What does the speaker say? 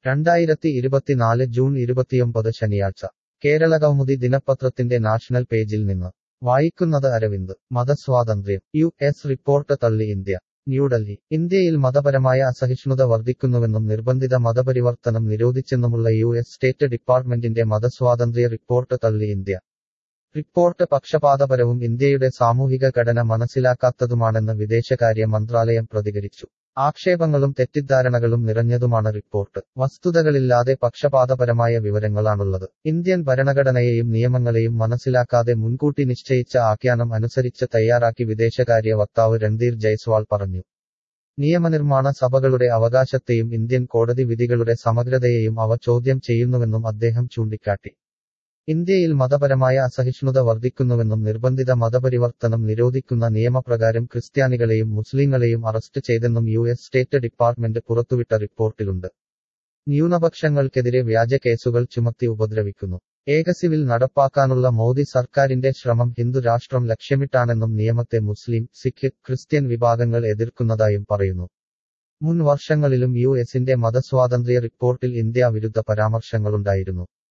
രണ്ടായിരത്തി ഇരുപത്തിനാല് ജൂൺ ഇരുപത്തിയൊമ്പത് ശനിയാഴ്ച കേരളകൗമുദി ദിനപത്രത്തിന്റെ നാഷണൽ പേജിൽ നിന്ന് വായിക്കുന്നത് അരവിന്ദ് മതസ്വാതന്ത്ര്യം യു എസ് റിപ്പോർട്ട് തള്ളി ഇന്ത്യ ന്യൂഡൽഹി ഇന്ത്യയിൽ മതപരമായ അസഹിഷ്ണുത വർദ്ധിക്കുന്നുവെന്നും നിർബന്ധിത മതപരിവർത്തനം നിരോധിച്ചെന്നുമുള്ള യു എസ് സ്റ്റേറ്റ് ഡിപ്പാർട്ട്മെന്റിന്റെ മതസ്വാതന്ത്ര്യ റിപ്പോർട്ട് തള്ളി ഇന്ത്യ റിപ്പോർട്ട് പക്ഷപാതപരവും ഇന്ത്യയുടെ സാമൂഹിക ഘടന മനസ്സിലാക്കാത്തതുമാണെന്ന് വിദേശകാര്യ മന്ത്രാലയം പ്രതികരിച്ചു ആക്ഷേപങ്ങളും തെറ്റിദ്ധാരണകളും നിറഞ്ഞതുമാണ് റിപ്പോർട്ട് വസ്തുതകളില്ലാതെ പക്ഷപാതപരമായ വിവരങ്ങളാണുള്ളത് ഇന്ത്യൻ ഭരണഘടനയെയും നിയമങ്ങളെയും മനസ്സിലാക്കാതെ മുൻകൂട്ടി നിശ്ചയിച്ച ആഖ്യാനം അനുസരിച്ച് തയ്യാറാക്കി വിദേശകാര്യ വക്താവ് രൺധീർ ജയ്സ്വാൾ പറഞ്ഞു നിയമനിർമ്മാണ സഭകളുടെ അവകാശത്തെയും ഇന്ത്യൻ കോടതി വിധികളുടെ സമഗ്രതയെയും അവ ചോദ്യം ചെയ്യുന്നുവെന്നും അദ്ദേഹം ചൂണ്ടിക്കാട്ടി ഇന്ത്യയിൽ മതപരമായ അസഹിഷ്ണുത വർദ്ധിക്കുന്നുവെന്നും നിർബന്ധിത മതപരിവർത്തനം നിരോധിക്കുന്ന നിയമപ്രകാരം ക്രിസ്ത്യാനികളെയും മുസ്ലിങ്ങളെയും അറസ്റ്റ് ചെയ്തെന്നും യു എസ് സ്റ്റേറ്റ് ഡിപ്പാർട്ട്മെന്റ് പുറത്തുവിട്ട റിപ്പോർട്ടിലുണ്ട് ന്യൂനപക്ഷങ്ങൾക്കെതിരെ വ്യാജ കേസുകൾ ചുമത്തി ഉപദ്രവിക്കുന്നു ഏകസിവിൽ നടപ്പാക്കാനുള്ള മോദി സർക്കാരിന്റെ ശ്രമം ഹിന്ദു രാഷ്ട്രം ലക്ഷ്യമിട്ടാണെന്നും നിയമത്തെ മുസ്ലിം സിഖ് ക്രിസ്ത്യൻ വിഭാഗങ്ങൾ എതിർക്കുന്നതായും പറയുന്നു മുൻ വർഷങ്ങളിലും യു എസിന്റെ മതസ്വാതന്ത്ര്യ റിപ്പോർട്ടിൽ ഇന്ത്യ വിരുദ്ധ പരാമർശങ്ങളുണ്ടായിരുന്നു